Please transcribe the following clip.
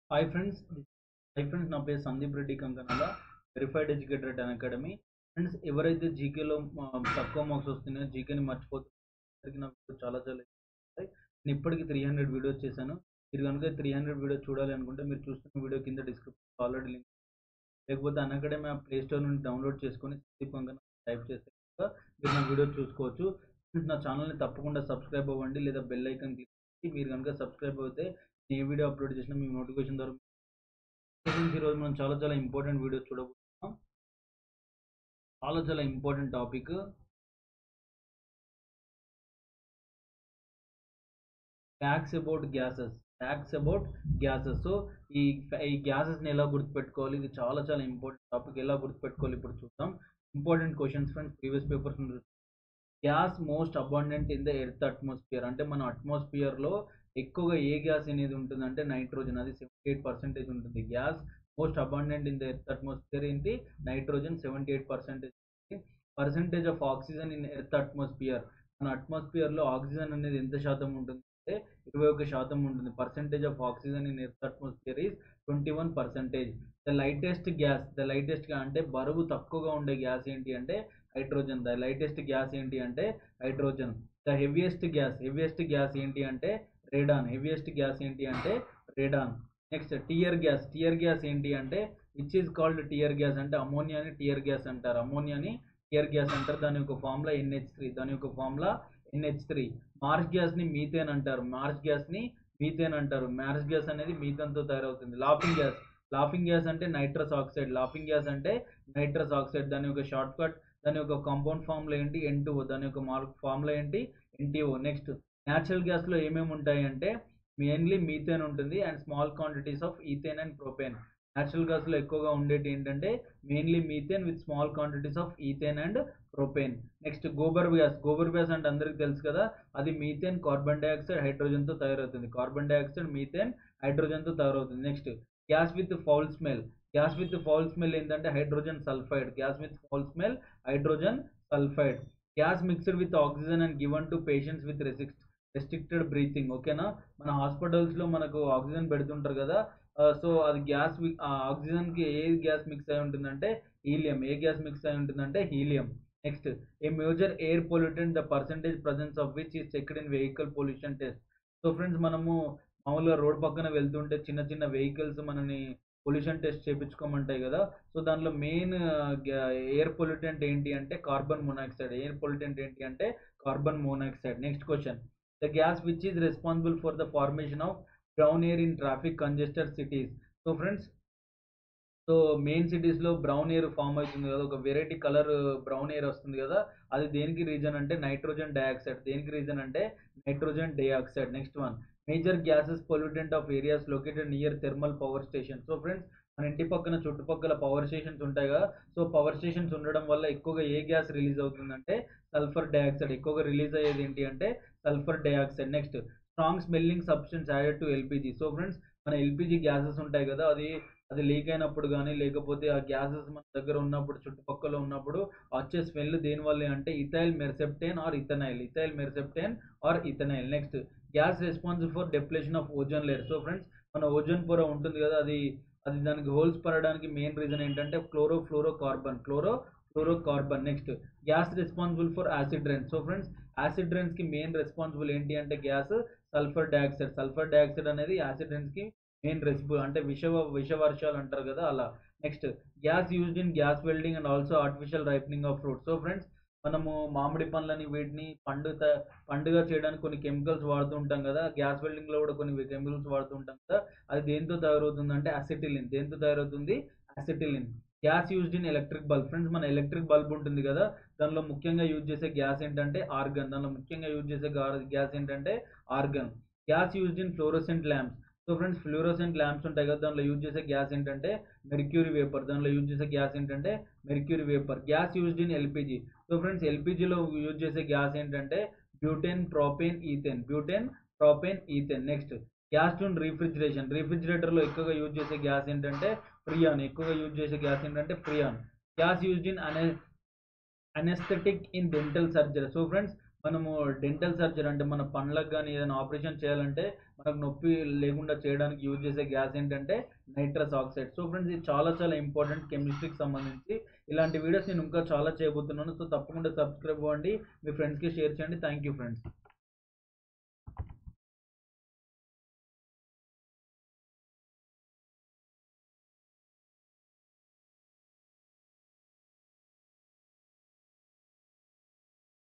Hi friends hi friends నా పేరు Sandeep Reddy Kankanala verified educator at Unacademy friends ఎవరైతే జీకేలో తక్కువ మార్క్స్ వస్తున్నాయో జీకేని మర్చిపోతున్నారు నా వీడియో చాలా చాలా ఉంటాయి. నేను ఇప్పటికి త్రీ హండ్రెడ్ వీడియోస్ చేశాను మీరు కనుక త్రీ హండ్రెడ్ వీడియో చూడాలి అనుకుంటే మీరు చూస్తున్న వీడియో కింద డిస్క్రిప్షన్ ఆల్రెడీ లింక్ లేకపోతే Unacademy app play store నుండి డౌన్లోడ్ చేసుకొని సందీప్ కంకన టైప్ చేస్తే కనుక మీరు నా వీడియో చూసుకోవచ్చు ఫ్రెండ్స్ నా ఛానల్ని తప్పకుండా సబ్స్క్రైబ్ అవ్వండి లేదా బెల్ ఐకాన్ క్లిక్ చేసి మీరు కనుక సబ్స్క్రైబ్ అయితే నేను ఏ వీడియో అప్లోడ్ చేసినా మీకు నోటిఫికేషన్ ద్వారా ఫ్రెండ్స్ ఈరోజు మనం చాలా చాలా ఇంపార్టెంట్ వీడియో చూడబోతున్నాం చాలా చాలా important topic facts about gases facts about gases so ఈ ఈ గ్యాసెస్ని ఎలా గుర్తుపెట్టుకోవాలి ఇది చాలా చాలా ఇంపార్టెంట్ టాపిక్ ఎలా గుర్తుపెట్టుకోవాలి ఇప్పుడు చూద్దాం important questions friends previous papers gas most abundant in the earth atmosphere అంటే మన అట్మాస్ఫియర్లో ఎక్కువగా ఏ గ్యాస్ అనేది ఉంటుంది అంటే నైట్రోజన్ అది సెవెంటీ ఎయిట్ పర్సెంటేజ్ ఉంటుంది gas most abundant in the earth atmosphere ఏంటి nitrogen seventy eight percentage percentage of oxygen in earth atmosphere మన అట్మాస్ఫియర్లో ఆక్సిజన్ అనేది ఎంత శాతం ఉంటుంది అంటే ఇరవై ఒక శాతం ఉంటుంది percentage of oxygen in earth atmosphere is twenty one percentage the lightest gas the lightest అంటే బరువు తక్కువగా ఉండే గ్యాస్ ఏంటి అంటే హైడ్రోజన్ ద లైటెస్ట్ గ్యాస్ ఏంటి అంటే hydrogen the heaviest gas heaviest gas ఏంటి అంటే రేడాన్ హెవియెస్ట్ గ్యాస్ ఏంటి అంటే radon next tear gas tear gas ఏంటి అంటే which is called tear gas అంటే అమోనియాని టియర్ గ్యాస్ అంటారు అమోనియాని టియర్ గ్యాస్ అంటారు దాని యొక్క ఫార్ములా ఎన్హెచ్ త్రీ దాని యొక్క ఫార్ములా ఎన్హెచ్ త్రీ మార్చ్ గ్యాస్ని మీథేన్ అంటారు మార్చ్ గ్యాస్ని మీథేన్ అంటారు మార్చ్ గ్యాస్ అనేది మీథేన్తో తయారవుతుంది లాఫింగ్ గ్యాస్ లాఫింగ్ గ్యాస్ అంటే నైట్రస్ ఆక్సైడ్ లాఫింగ్ గ్యాస్ అంటే నైట్రస్ ఆక్సైడ్ దాని యొక్క షార్ట్ కట్ దాని యొక్క కాంపౌండ్ ఫార్ములా ఏంటి ఎన్ దాని యొక్క మార్క్ ఫార్ములా ఏంటి ఎన్టీఓ నెక్స్ట్ న్యాచురల్ గ్యాస్లో ఏమేమి ఉంటాయి అంటే మెయిన్లీ మీథేన్ ఉంటుంది and small quantities of ethane and propane natural గ్యాస్లో ఎక్కువగా ఉండేటి ఏంటంటే mainly methane with small quantities of ethane and propane next gobar gas gobar gas అంటే అందరికీ తెలుసు కదా అది మీథేన్ కార్బన్ డైఆక్సైడ్ హైడ్రోజన్తో తయారవుతుంది కార్బన్ డైఆక్సైడ్ మీథేన్ హైడ్రోజన్తో తయారవుతుంది next gas with foul smell gas with foul smell ఏంటంటే hydrogen sulphide gas with foul smell hydrogen sulphide gas mixed with oxygen and given to patients with restrict restricted breathing ఓకేనా మన హాస్పిటల్స్లో మనకు oxygen పెడుతుంటారు కదా so అది gas ఆక్సిజన్కి ఏ గ్యాస్ మిక్స్ అయి ఉంటుందంటే హీలియం ఏ గ్యాస్ మిక్స్ అయి ఉంటుందంటే helium next a major air pollutant the percentage presence of which is checked in vehicle pollution test so friends మనము మామూలుగా రోడ్ పక్కన వెళ్తుంటే చిన్న చిన్న వెహికల్స్ మనని పొల్యూషన్ టెస్ట్ చేయించుకోమంటాయి కదా సో దానిలో మెయిన్ ఎయిర్ పొల్యూటెంట్ ఏంటి అంటే కార్బన్ మోనాక్సైడ్ ఎయిర్ పొల్యూటెంట్ ఏంటి అంటే carbon monoxide next question the gas which is responsible for the formation of brown air in traffic congested cities so friends so main సిటీస్లో brown air form అవుతుంది కదా ఒక variety colour brown air వస్తుంది కదా అది దేనికి రీజన్ అంటే nitrogen dioxide దేనికి రీజన్ అంటే nitrogen dioxide next one major gases pollutant of areas located near thermal power station so friends మన ఇంటి పక్కన చుట్టుపక్కల పవర్ స్టేషన్స్ ఉంటాయి కదా సో పవర్ స్టేషన్స్ ఉండడం వల్ల ఎక్కువగా ఏ గ్యాస్ రిలీజ్ అవుతుందంటే సల్ఫర్ డైఆక్సైడ్ ఎక్కువగా రిలీజ్ అయ్యేది ఏంటి అంటే sulphur dioxide next strong smelling substance added to LPG so friends మన ఎల్పిజి గ్యాసెస్ ఉంటాయి కదా అది అది లీక్ అయినప్పుడు కానీ లేకపోతే ఆ గ్యాసెస్ మన దగ్గర ఉన్నప్పుడు చుట్టుపక్కల ఉన్నప్పుడు వచ్చే స్మెల్ దేనివల్ల అంటే ethyl mercaptan or ethanyl ethyl mercaptan or ethanyl next gas responsible for depletion of ozone layer so friends మన ఓజోన్ పొర ఉంటుంది కదా అది అది దానికి హోల్స్ పడడానికి మెయిన్ రీజన్ ఏంటంటే chlorofluorocarbon chlorofluorocarbon next gas responsible for acid rains so friends acid రైన్స్కి మెయిన్ రెస్పాన్సిబుల్ ఏంటి అంటే gas sulphur dioxide sulphur dioxide అనేది యాసిడ్ రైన్స్కి మెయిన్ రెసిపీ అంటే విష విష వర్షాలు అంటారు కదా అలా next gas used in gas welding and also artificial ripening of fruits so friends మనము మామిడి పండ్లని వీటిని పండు పండుగ చేయడానికి కొన్ని కెమికల్స్ వాడుతూ ఉంటాం కదా గ్యాస్ వెల్డింగ్లో కూడా కొన్ని కెమికల్స్ వాడుతూ ఉంటాం కదా అది దేంతో తయారవుతుంది అంటే అసిటిలిన్ దేంతో తయారవుతుంది acetylene gas used in electric bulb friends మన ఎలక్ట్రిక్ బల్బ్ ఉంటుంది కదా దానిలో ముఖ్యంగా యూజ్ చేసే గ్యాస్ ఏంటంటే ఆర్గన్ దానిలో ముఖ్యంగా యూజ్ చేసే గ్యాస్ ఏంటంటే argon gas used in fluorescent lamps so friends fluorescent lamps ఉంటాయి కదా దానిలో యూజ్ చేసే గ్యాస్ ఏంటంటే మెర్క్యూరీ వేపర్ దానిలో యూజ్ చేసే గ్యాస్ ఏంటంటే mercury vapour gas used in LPG so friends ఎల్పిజిలో యూజ్ చేసే గ్యాస్ ఏంటంటే butane propane ethane butane propane ethane next gas to refrigeration రీఫ్రిజిరేటర్లో ఎక్కువగా యూజ్ చేసే గ్యాస్ ఏంటంటే ఫ్రియాన్ ఎక్కువగా యూజ్ చేసే గ్యాస్ ఏంటంటే freon gas used in an anaesthetic in dental surgery so friends మనము డెంటల్ సర్జరీ అంటే మన పళ్ళకు కానీ ఏదైనా ఆపరేషన్ చేయాలంటే మనకు నొప్పి లేకుండా చేయడానికి యూజ్ చేసే గ్యాస్ ఏంటంటే నైట్రస్ ఆక్సైడ్ సో ఫ్రెండ్స్ ఇది చాలా చాలా ఇంపార్టెంట్ కెమిస్ట్రీకి సంబంధించి ఇలాంటి వీడియోస్ నేను ఇంకా చాలా చేయబోతున్నాను సో తప్పకుండా సబ్స్క్రైబ్ అవ్వండి మీ ఫ్రెండ్స్కి షేర్ చేయండి థ్యాంక్ యూ ఫ్రెండ్స్